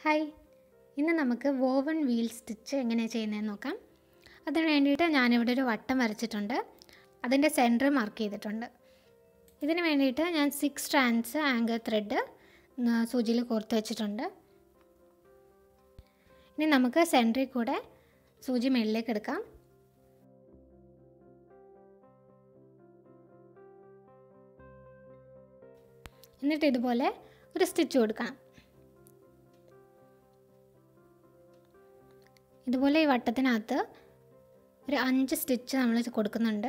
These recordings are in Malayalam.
ഹായ് ഇന്ന് നമുക്ക് വോവൺ വീൽ സ്റ്റിച്ച് എങ്ങനെയാണ് ചെയ്യുന്നതെന്ന് നോക്കാം അതിന് വേണ്ടിയിട്ട് ഞാനിവിടെ ഒരു വട്ടം വരച്ചിട്ടുണ്ട് അതിൻ്റെ സെൻറ്റർ മാർക്ക് ചെയ്തിട്ടുണ്ട് ഇതിന് വേണ്ടിയിട്ട് ഞാൻ സിക്സ് സ്ട്രാൻഡ്സ് ആങ്കർ ത്രെഡ് സൂചിയിൽ കോർത്ത് വെച്ചിട്ടുണ്ട് ഇനി നമുക്ക് സെൻറ്ററിൽ കൂടെ സൂചി മുകളിലേക്ക് എടുക്കാം എന്നിട്ട് ഇതുപോലെ ഒരു സ്റ്റിച്ച് കൊടുക്കണം ഇതുപോലെ ഈ വട്ടത്തിനകത്ത് ഒരു അഞ്ച് സ്റ്റിച്ച് നമ്മൾ കൊടുക്കുന്നുണ്ട്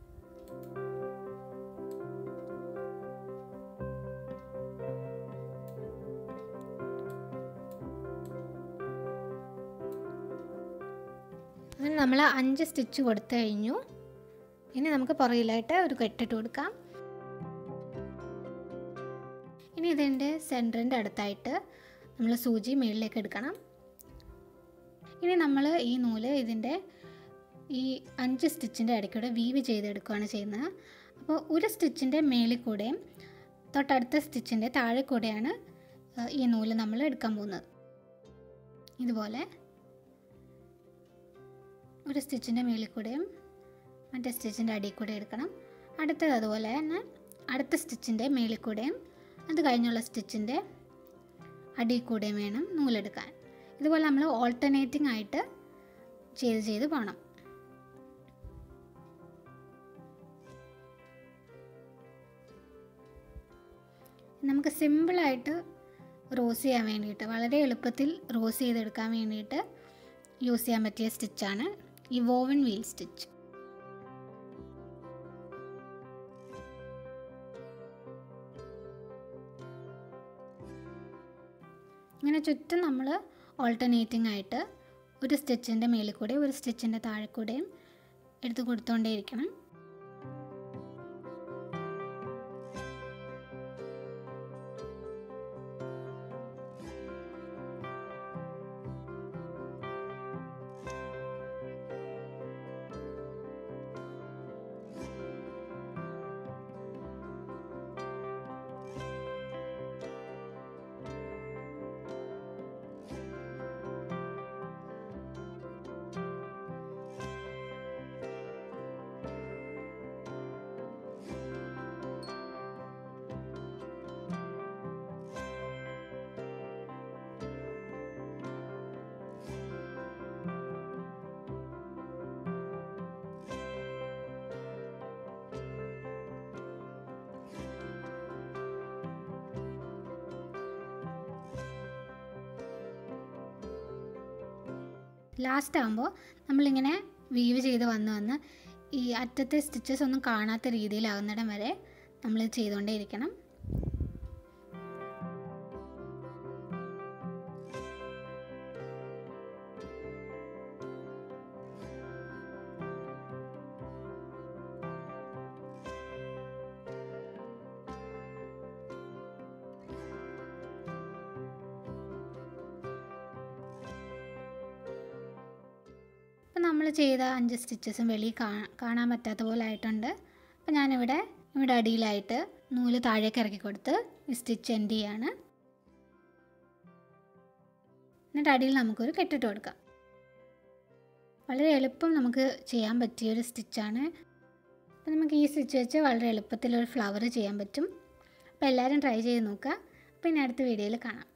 അങ്ങനെ നമ്മൾ അഞ്ച് സ്റ്റിച്ച് കൊടുത്തു കഴിഞ്ഞു ഇനി നമുക്ക് പുറകിലായിട്ട് ഒരു കെട്ടിട്ട് കൊടുക്കാം ഇനി ഇതിൻ്റെ സെൻറ്ററിൻ്റെ അടുത്തായിട്ട് നമ്മൾ സൂചി മുകളിലേക്ക് എടുക്കണം ഇനി നമ്മൾ ഈ നൂല് ഇതിൻ്റെ ഈ അഞ്ച് സ്റ്റിച്ചിൻ്റെ ഇടയ്ക്കൂടെ വീവ് ചെയ്തെടുക്കുകയാണ് ചെയ്യുന്നത് അപ്പോൾ ഒരു സ്റ്റിച്ചിൻ്റെ മേളിൽ കൂടെയും തൊട്ടടുത്ത സ്റ്റിച്ചിൻ്റെ താഴെ കൂടെയാണ് ഈ നൂല് നമ്മൾ എടുക്കാൻ പോകുന്നത് ഇതുപോലെ ഒരു സ്റ്റിച്ചിൻ്റെ മേളിൽ കൂടെയും മറ്റേ സ്റ്റിച്ചിൻ്റെ അടിയിൽ കൂടെ എടുക്കണം അടുത്തത് അതുപോലെ തന്നെ അടുത്ത സ്റ്റിച്ചിൻ്റെ മേളിൽ കൂടെയും അത് കഴിഞ്ഞുള്ള സ്റ്റിച്ചിൻ്റെ അടിയിൽ കൂടെയും വേണം നൂലെടുക്കാൻ ഇതുപോലെ നമ്മൾ ഓൾട്ടർനേറ്റിംഗ് ആയിട്ട് ചെയ്ത് ചെയ്ത് പോകണം നമുക്ക് സിമ്പിളായിട്ട് റോസ് ചെയ്യാൻ വേണ്ടിയിട്ട് വളരെ എളുപ്പത്തിൽ റോസ് ചെയ്തെടുക്കാൻ വേണ്ടിയിട്ട് യൂസ് ചെയ്യാൻ പറ്റിയ സ്റ്റിച്ചാണ് ഈ വോവൻ വീൽ സ്റ്റിച്ച് ഇങ്ങനെ ചുറ്റും നമ്മൾ ഓൾട്ടർനേറ്റിംഗ് ആയിട്ട് ഒരു സ്റ്റിച്ചിൻ്റെ മേളിൽ കൂടെ ഒരു സ്റ്റിച്ചിൻ്റെ താഴെ കൂടെയും എടുത്ത് കൊടുത്തുകൊണ്ടേയിരിക്കണം ലാസ്റ്റ് ആകുമ്പോൾ നമ്മളിങ്ങനെ വീവ് ചെയ്ത് വന്ന് വന്ന് ഈ അറ്റത്തെ സ്റ്റിച്ചസ് ഒന്നും കാണാത്ത രീതിയിലാകുന്നിടം വരെ നമ്മൾ ചെയ്തുകൊണ്ടേ ഇരിക്കണം അപ്പം നമ്മൾ ചെയ്ത അഞ്ച് സ്റ്റിച്ചസും വെളിയിൽ കാണാൻ പറ്റാത്ത പോലെ ആയിട്ടുണ്ട് അപ്പം ഞാനിവിടെ ഇവിടെ അടിയിലായിട്ട് നൂല് താഴേക്ക് ഇറക്കി കൊടുത്ത് ഈ സ്റ്റിച്ച് എൻഡ് ചെയ്യാണ് എന്നിട്ട് അടിയിൽ നമുക്കൊരു കെട്ടിട്ട് കൊടുക്കാം വളരെ എളുപ്പം നമുക്ക് ചെയ്യാൻ പറ്റിയൊരു സ്റ്റിച്ചാണ് അപ്പം നമുക്ക് ഈ സ്റ്റിച്ച് വെച്ച് വളരെ എളുപ്പത്തിൽ ഒരു ഫ്ലവർ ചെയ്യാൻ പറ്റും അപ്പോൾ എല്ലാവരും ട്രൈ ചെയ്ത് നോക്കുക പിന്നെ അടുത്ത വീഡിയോയിൽ കാണാം